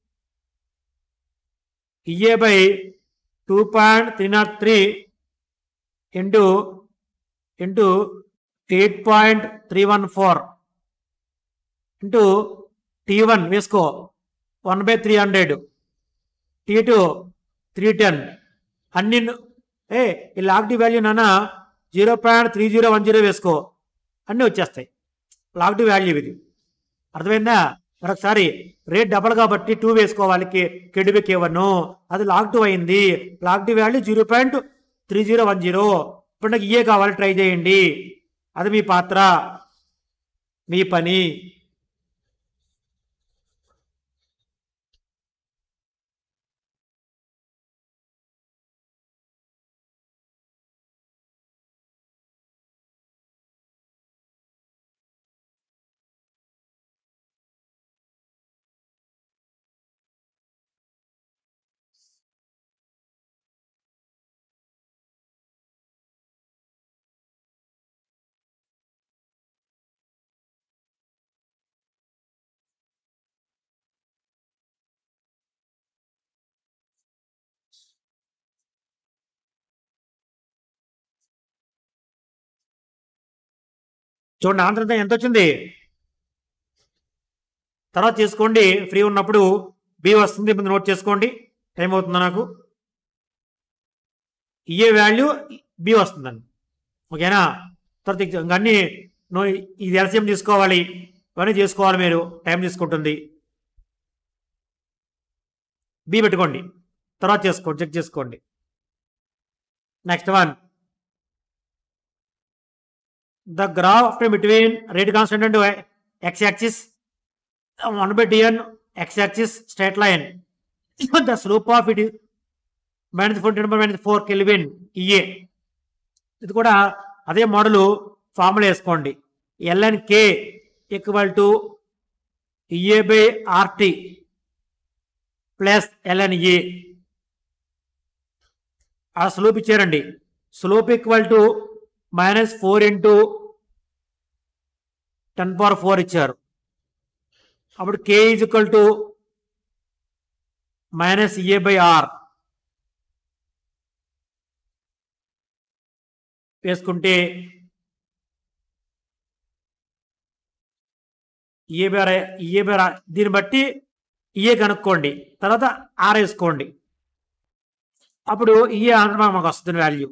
EA by two point three nought three into into eight point three one four into T one వేసుకో one by three hundred T two three ten అన్ని a ఈ లాక్డీ value నాన్న zero point three zero one zero వేసుకో అన్నీ వచ్చేస్తాయి లాక్డీ value ఇది అర్థమైందా మరొకసారి రేట్ డబల్ కాబట్టి టూ వేసుకోవాలి కెడిబి కే వన్ అది లాక్ టూ అయింది log T value zero point three zero one zero ఇప్పుడు నాకు ఇయే కావాలి ట్రై చేయండి అది మీ పాత్ర మీ పని చూడండి ఆన్సర్ ఎంత వచ్చింది తర్వాత చేసుకోండి ఫ్రీ ఉన్నప్పుడు బి వస్తుంది ఇప్పుడు నోట్ చేసుకోండి టైం అవుతుందా నాకు ఏ వాల్యూ బి వస్తుందండి ఓకేనా తర్వాత ఇంక అన్ని నువ్వు ఇది ఎల్సిఎం తీసుకోవాలి ఇవన్నీ చేసుకోవాలి మీరు టైం తీసుకుంటుంది బి పెట్టుకోండి తర్వాత చేసుకోండి చెక్ చేసుకోండి next one the graph between rate constant and x axis one by డిఎన్ x axis straight line the slope of it minus four ten minus four kelvin EA ఇది కూడా అదే మోడల్ ఫార్ములా వేసుకోండి ln K equal to EA by RT plus LN a ఆ slope ఇచ్చారండి slope equal to minus four into ten power four ఇచ్చారు అప్పుడు k is equal to minus A by are వేసుకుంటే a by R A by R దీన్ని బట్టి ఏ కనుక్కోండి తర్వాత are వేసుకోండి అప్పుడు ఈ ఆన్సర్ మాకు వస్తుంది వాల్యూ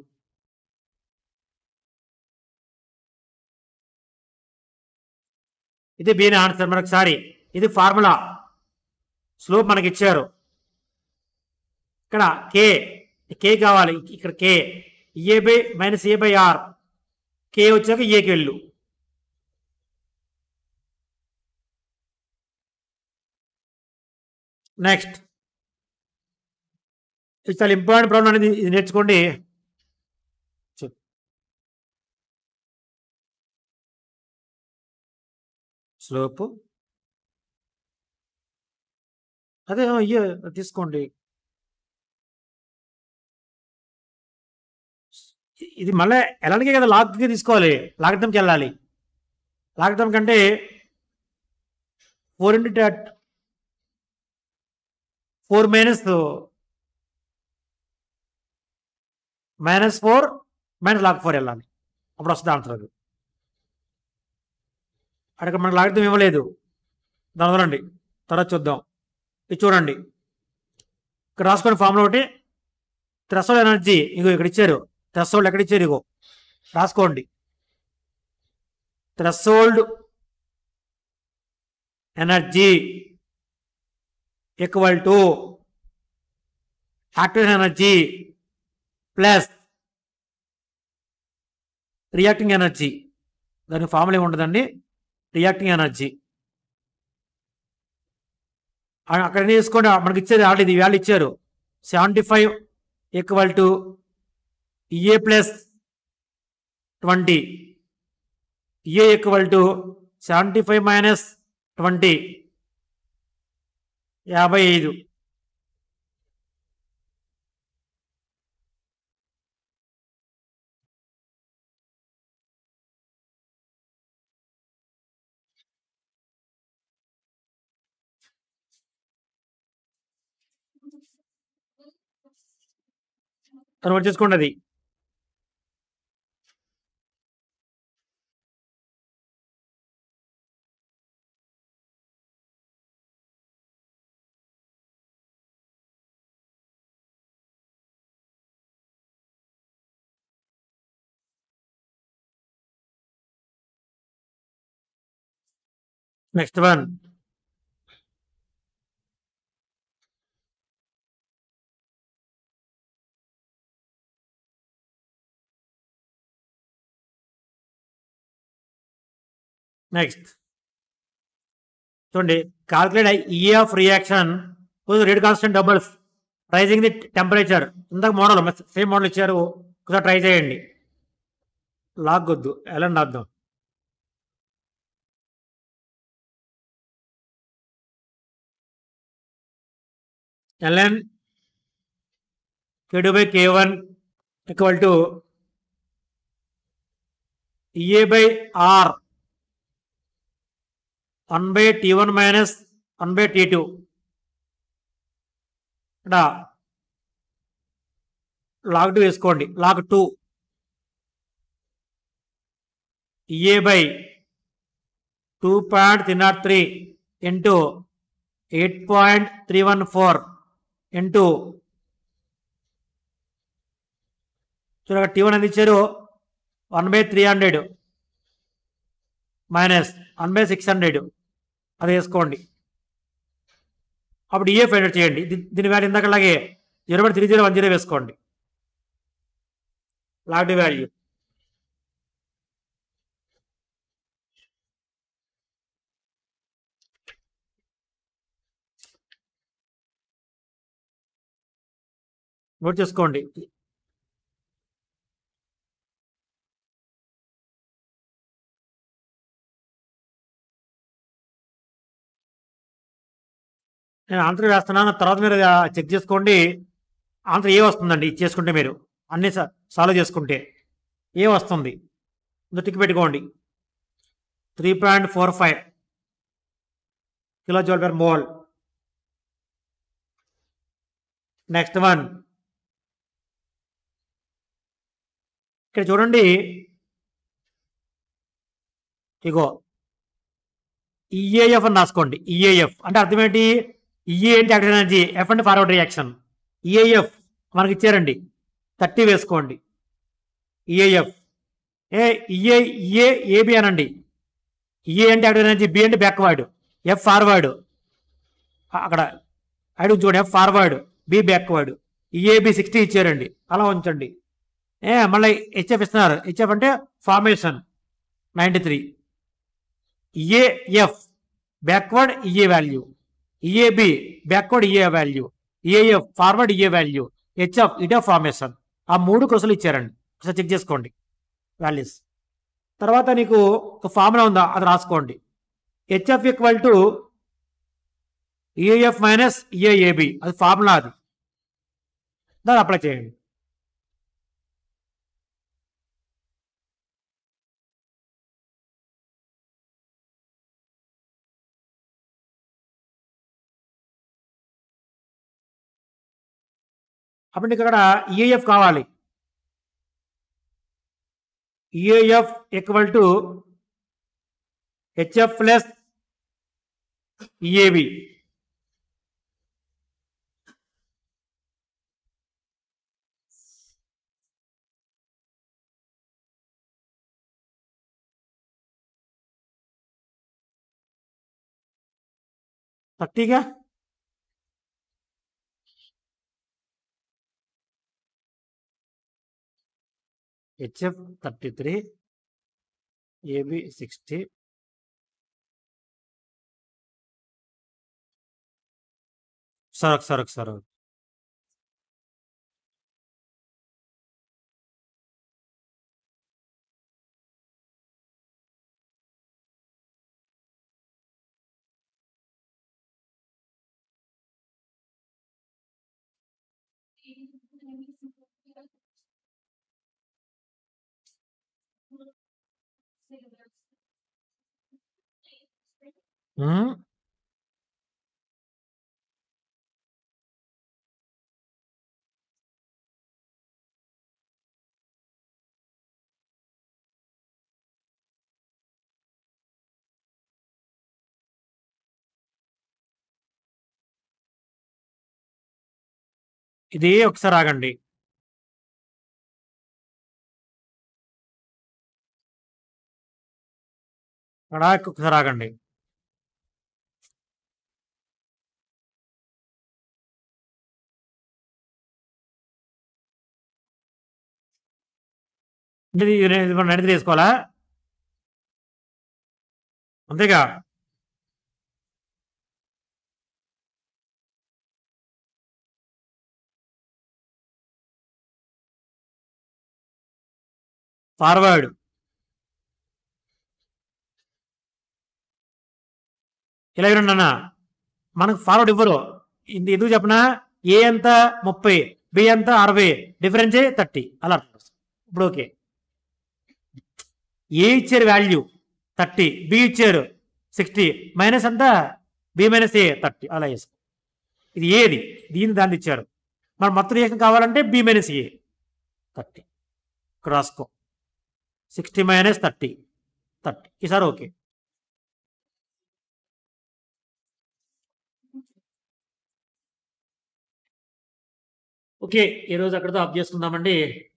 ఇది బీని ఆన్సర్ మరొకసారి ఇది ఫార్ములా స్లోప్ మనకి ఇచ్చారు ఇక్కడ కే కే కావాలి ఇక్కడ k a by minus A by R k వచ్చాక ఏకి వెళ్ళు నెక్స్ట్ ఇది చాలా ఇంపార్టెంట్ ప్రాబ్లం అనేది ఇది నేర్చుకోండి చెప్పు. స్లోపు అదే అయ్యే తీసుకోండి ఇది మళ్ళీ ఎలాంటికే కదా లాక్కి తీసుకోవాలి లాక్డౌన్కి వెళ్ళాలి లాక్డౌన్ కంటే four into four minus minus four minus log four వెళ్ళాలి అప్పుడు వస్తుంది ఆన్సర్ అది అక్కడ మనకు లాగడం ఇవ్వలేదు దాని వదలండి తర్వాత చూద్దాం ఇది చూడండి ఇక్కడ రాసుకునే ఫార్ములా ఒకటి థ్రెసోల్డ్ ఎనర్జీ ఇగో ఇక్కడ ఇచ్చారు థ్రెసోల్డ్ ఎక్కడ ఇచ్చారు ఇగో రాసుకోండి threshold energy equal to active energy plus reacting energy దాని ఫార్ములా ఏమి ఉండదండి రియాక్టింగ్ ఎనర్జీ అ- అక్కడ ఏం తీసుకోండి మనకి ఇచ్చేది ఆల్రెడీ ఇది వాల్యూ ఇచ్చారు seventy five equal to EA plus twenty EA equal to seventy five minus twenty యాభై ఐదు కన్వర్ట్ చేసుకోండి అది నెక్స్ట్ వన్ నెక్స్ట్ చూడండి calculate E of reaction rate constant doubles raising the temperature ఇందాక మోడల్ సేమ్ మోడల్ ఇచ్చారు ఒకసారి try చేయండి లాగొద్దు ఎలా రాద్దాం ln k2 by k1 equal to EA by R 1 by T1 minus 1 by T2 ఇక్కడ log two వేసుకోండి log two EA by two point three nought three into eight point three one four into చూడ T one ఎంత ఇచ్చారు one by three hundred minus one by six hundred అది వేసుకోండి అప్పుడు EA find out చేయండి దీ- దీని వాల్యూ ఇందాకలాగే zero point three zero one zero వేసుకోండి లాగ్ వాల్యూ నోట్ చేసుకోండి నేను ఆన్సర్ వేస్తున్నాను తర్వాత మీరు చెక్ చేసుకోండి ఆన్సర్ ఏ వస్తుందండి ఇది చేసుకుంటే మీరు అన్ని సాల్వ్ చేసుకుంటే ఏ వస్తుంది ముందు టిక్ పెట్టుకోండి three point four five kilo joule per mole next one ఇక్కడ చూడండి ఇగో ఈఏఎఫ్ అని రాసుకోండి ఈఏఎఫ్ అంటే అర్థం ఏంటి ఈఏ ఏంటి యాక్టివ్ ఎనర్జీ ఎఫ్ అంటే ఫార్వర్డ్ రియాక్షన్ ఈఏఎఫ్ మనకి ఇచ్చారండి థర్టీ వేసుకోండి EAF A EA EA AB అనండి ఈఏ అంటే యాక్టివ్ ఎనర్జీ బి అంటే బ్యాక్వర్డ్ ఎఫ్ ఫార్వర్డ్ అక్కడ ఐడు చూడండి F forward B backward EAB sixty ఇచ్చారండి అలా ఉంచండి ఏ మళ్ళీ హెచ్ఎఫ్ ఇస్తున్నారు హెచ్ఎఫ్ అంటే formation ninety three EAF backward EA value EAB backward EA value EAF forward EA value HF ఇటే ఫార్మేషన్ ఆ మూడు క్వశ్చన్లు ఇచ్చారండి ఒకసారి చెక్ చేసుకోండి వాల్యూస్ తర్వాత నీకు ఒక ఫార్ములా ఉందా అది రాసుకోండి HF equal to EAF minus EAAB అది ఫార్ములా అది దాన్ని అప్లై చేయండి అప్పుడు నీకు అక్కడ ఈఏఎఫ్ కావాలి EAF equal to HF plus EAB థర్టీగా HF thirty three AB sixty sir ఒకసారి ఒకసారి ఉమ్, ఇది ఒకసారి ఆగండి అక్కడ ఒకసారి ఆగండి ఇది ఇది ఇది మనం నడిచి తీసుకోవాలా అంతేగా ఫార్వర్డ్ ఇలా వినండి అన్న మనకు ఫార్వర్డ్ ఇవ్వరు ఇది ఎందుకు చెప్పనా ఏ ఎంత ముప్పై బి ఎంత అరవై డిఫరెన్స్ థర్టీ అలా అర్థం చేసుకో. ఇప్పుడు ఓకే ఏ ఇచ్చారు వాల్యూ థర్టీ బి ఇచ్చారు సిక్స్టీ మైనస్ అంతా బి మైనస్ ఏ థర్టీ అలా వేసుకో ఇది ఏది దీన్ని దాన్ని ఇచ్చారు మన మొత్తం రియాక్షన్ కావాలంటే బి మైనస్ ఏ థర్టీ ఇక్కడ రాసుకో సిక్స్టీ మైనస్ థర్టీ థర్టీ ఈసారి ఓకే ఓకే ఈరోజు అక్కడితో ఆఫ్ చేసుకుందామండి